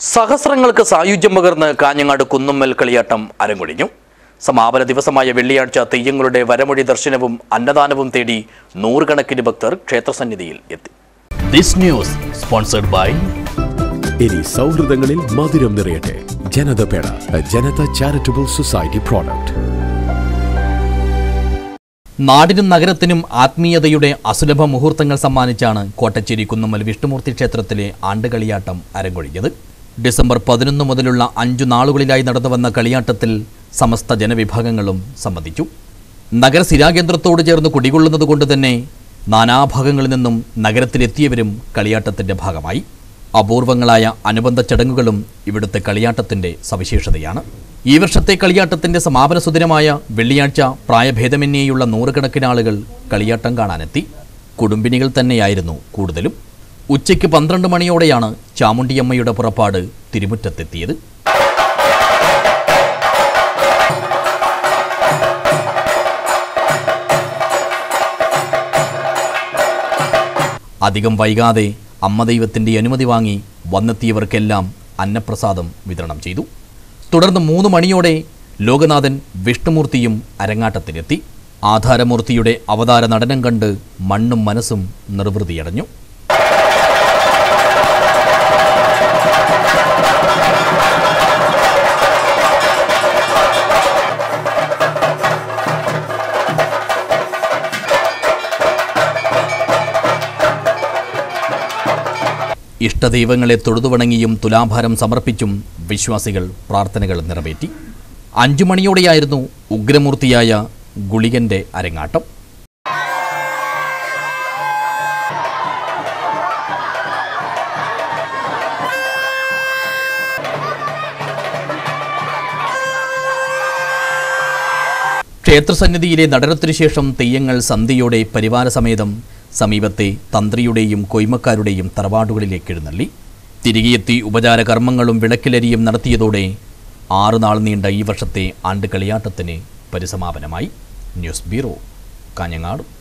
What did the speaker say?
സഹസ്രങ്ങൾക്ക് സായുജ്യം പകർന്ന് കാഞ്ഞങ്ങാട് കുന്നുമ്മൽ കളിയാട്ടം അരങ്ങൊഴിഞ്ഞു സമാപന ദിവസമായ വെള്ളിയാഴ്ച തെയ്യങ്ങളുടെ വരമൊഴി ദർശനവും അന്നദാനവും തേടി നൂറുകണക്കിന് ഭക്തർ ക്ഷേത്രസന്നിധിയിൽ എത്തി ദിസ് ന്യൂസ് സ്പോൺസർഡ് ബൈ ഇനി സൗഹൃദങ്ങളിൽ മധുരം നിറയട്ടെ ജനത പേട ജനത ചാരിറ്റബിൾ സൊസൈറ്റി പ്രോഡക്റ്റ് നാടിനും നഗരത്തിനും ആത്മീയതയുടെ അസുലഭ മുഹൂർത്തങ്ങൾ സമ്മാനിച്ചാണ് കോട്ടച്ചേരി കുന്നുമ്മൽ വിഷ്ണുമൂർത്തി ക്ഷേത്രത്തിലെ ആണ്ടുകളിയാട്ടം അരങ്ങൊഴിഞ്ഞത് ഡിസംബർ പതിനൊന്ന് മുതലുള്ള അഞ്ചു നാളുകളിലായി നടന്നുവന്ന കളിയാട്ടത്തിൽ സമസ്ത ജനവിഭാഗങ്ങളും സംബന്ധിച്ചു നഗര സ്ഥിരാകേന്ദ്രത്തോട് ചേർന്ന് കുടികൊള്ളുന്നത് കൊണ്ട് തന്നെ നാനാഭാഗങ്ങളിൽ നിന്നും നഗരത്തിലെത്തിയവരും കളിയാട്ടത്തിന്റെ ഭാഗമായി അപൂർവങ്ങളായ അനുബന്ധ ചടങ്ങുകളും ഇവിടുത്തെ കളിയാട്ടത്തിന്റെ സവിശേഷതയാണ് ഈ വർഷത്തെ കളിയാട്ടത്തിന്റെ സമാപന സുദിനമായ വെള്ളിയാഴ്ച പ്രായഭേദമന്യേയുള്ള നൂറുകണക്കിന് ആളുകൾ കളിയാട്ടം കാണാനെത്തി കുടുംബിനികൾ തന്നെയായിരുന്നു കൂടുതലും ഉച്ചയ്ക്ക് പന്ത്രണ്ട് മണിയോടെയാണ് ചാമുണ്ടിയമ്മയുടെ പുറപ്പാട് തിരുമുറ്റത്തെത്തിയത് അധികം വൈകാതെ അമ്മ ദൈവത്തിൻ്റെ അനുമതി വാങ്ങി വന്നെത്തിയവർക്കെല്ലാം അന്നപ്രസാദം വിതരണം ചെയ്തു തുടർന്ന് മൂന്ന് മണിയോടെ ലോകനാഥൻ വിഷ്ണുമൂർത്തിയും അരങ്ങാട്ടത്തിലെത്തി ആധാരമൂർത്തിയുടെ അവതാര നടനം കണ്ട് മണ്ണും മനസ്സും നിർവൃതിയടഞ്ഞു ഇഷ്ടദൈവങ്ങളെ തൊഴുതുവണങ്ങിയും തുലാഭാരം സമർപ്പിച്ചും വിശ്വാസികൾ പ്രാർത്ഥനകൾ നിറവേറ്റി അഞ്ചു മണിയോടെയായിരുന്നു ഉഗ്രമൂർത്തിയായ ഗുളികന്റെ അരങ്ങാട്ടം ക്ഷേത്രസന്നിധിയിലെ നടനത്തിനു ശേഷം തെയ്യങ്ങൾ സന്ധ്യയോടെ പരിവാരസമേതം സമീപത്തെ തന്ത്രിയുടെയും കൊയ്മക്കാരുടെയും തറവാടുകളിലേക്ക് എഴുന്നള്ളി തിരികെയെത്തി ഉപചാര കർമ്മങ്ങളും വിളക്കിലരിയും നടത്തിയതോടെ ആറു നാൾ നീണ്ട ഈ വർഷത്തെ ആണ്ട് കളിയാട്ടത്തിന് പരിസമാപനമായി ന്യൂസ് ബ്യൂറോ കാഞ്ഞങ്ങാട്